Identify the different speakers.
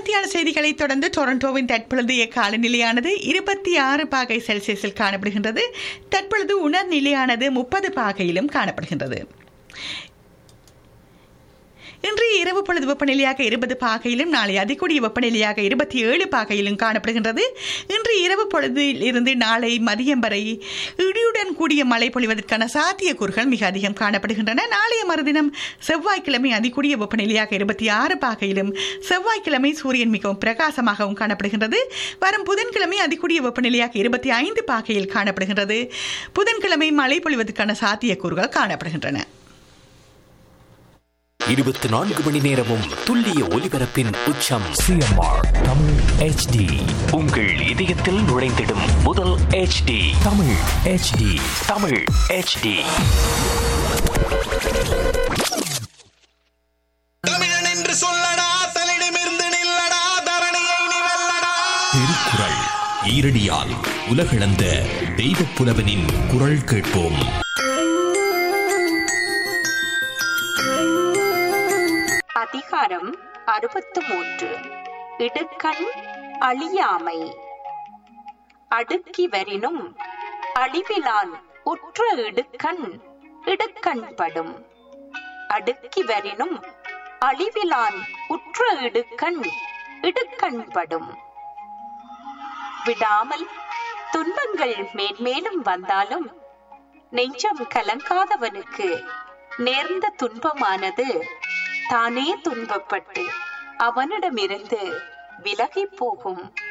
Speaker 1: மனத்தியான செய்திகளை தொடர்ந்து டொரண்டோவின் தற்பொழுதைய காலநிலையானது இருபத்தி ஆறு பாகை செல்சியஸில் காணப்படுகின்றது தற்பொழுது உணர்நிலையானது முப்பது பாகையிலும் காணப்படுகின்றது இன்று இரவு பொழுது வெப்பநிலையாக இருபது பாகையிலும் நாளை அதிகூடிய வெப்பநிலையாக இருபத்தி ஏழு பாகையிலும் காணப்படுகின்றது இன்று இரவு பொழுதில் இருந்து நாளை மதியம் வரை இடியுடன் கூடிய மழை பொழிவதற்கான சாத்தியக்கூறுகள் மிக அதிகம் காணப்படுகின்றன நாளைய மறுதினம் செவ்வாய்க்கிழமை அதிகூடிய வெப்பநிலையாக இருபத்தி ஆறு பாகையிலும் செவ்வாய்க்கிழமை சூரியன் மிகவும் பிரகாசமாகவும் காணப்படுகின்றது வரும் புதன்கிழமை அதிகூடிய வெப்பநிலையாக இருபத்தி ஐந்து பாகையில் காணப்படுகின்றது புதன்கிழமை மழை பொழிவதற்கான சாத்தியக்கூறுகள் காணப்படுகின்றன
Speaker 2: இருபத்தி நான்கு மணி நேரமும் துல்லிய ஒலிபரப்பின் உச்சம்
Speaker 3: சிஎம்ஆர் தமிழ் ஹெச்டி
Speaker 2: உங்கள் இதயத்தில் நுழைந்திடும் முதல் HD
Speaker 3: Tamil HD
Speaker 2: Tamil HD
Speaker 4: தமிழன் என்று சொல்லடா தலிடமிருந்து நில்லடா தரணியை நீ வெல்லடா
Speaker 3: திருக்குறள் ஈரடியால் உலகளந்த தெய்வப் புலவனின் குரல் கேட்போம்
Speaker 5: அதிகாரம் அறுபத்து மூன்று இடுக்கண் அழியாமை அடுக்கி வரினும் அழிவிலான் உற்ற இடுக்கண் இடுக்கண்படும் அடுக்கி வரினும் அழிவிலான் உற்ற இடுக்கண் இடுக்கண்படும் விடாமல் துன்பங்கள் மேன்மேலும் வந்தாலும் நெஞ்சம் கலங்காதவனுக்கு நேர்ந்த துன்பமானது தானே துன்பப்பட்டு அவனிடமிருந்து விலகிப் போகும்